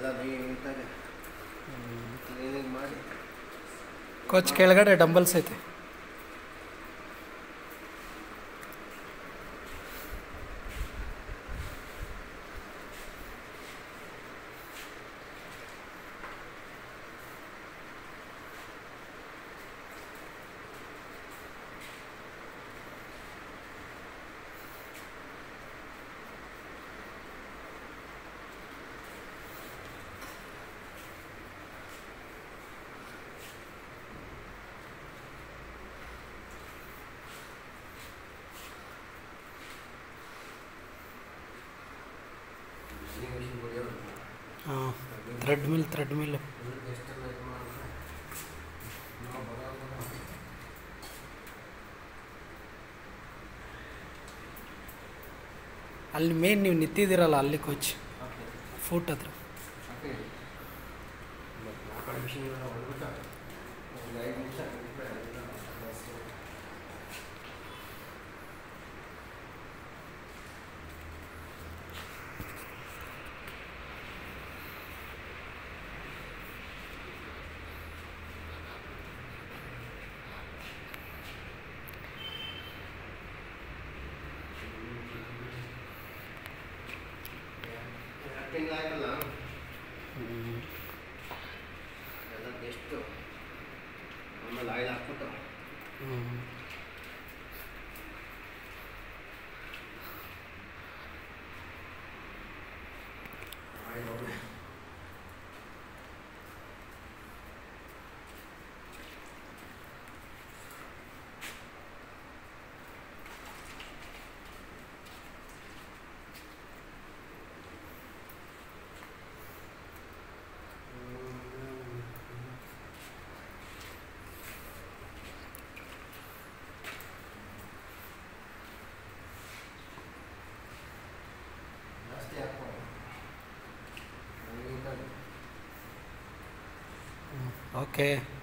ನೀಟಾಗಿ ಕ್ಲೀನಿಂಗ್ ಮಾಡಿ ಕೋಚ್ ಕೆಳಗಡೆ ಡಂಬಲ್ಸ್ ಐತೆ ಬಿಸಿಲಿಗೆ ಮಿಷಿನ್ ಹೊಡಿಯೋದು ಹಾಂ ಥ್ರೆಡ್ ಮಿಲ್ ಥ್ರೆಡ್ ಮಿಲ್ ಇವ್ರಿಗೆ ಎಷ್ಟೆಲ್ಲ ಇದು ಮಾಡಿದ್ರೆ ನಾವು ಬರೋಲ್ಲ ಅಲ್ಲಿ ಮೇನ್ ನೀವು ನಿಂತಿದ್ದೀರಲ್ಲ ಅಲ್ಲಿ ಕೋಚ್ ಓಕೆ ಫೂಟ್ ಹತ್ರ ಓಕೆ ಮತ್ತು ಆ ಕಡೆ ಮಿಷಿನ್ ಹೊಡ್ಬಿಟ್ಟು ಒಂದು ಐದು ನಿಮಿಷ ಬಿಟ್ಬಿಟ್ರೆ ಅದೆಲ್ಲ ಜಾಸ್ತಿ ಎರಡು ತಿಂಗಳಾಯ್ತಲ್ಲ ಎಲ್ಲ ಎಷ್ಟು ಆಮೇಲೆ ಆಯಿಲ್ ಹಾಕ್ಬಿಟ್ಟು ಆಯಿಲ್ ಒಳ್ಳೆ ಜಾಸ್ತಿ ಹಾಕ್ಬಾರ್ದು ನೀಟಾಗಿ ಓಕೆ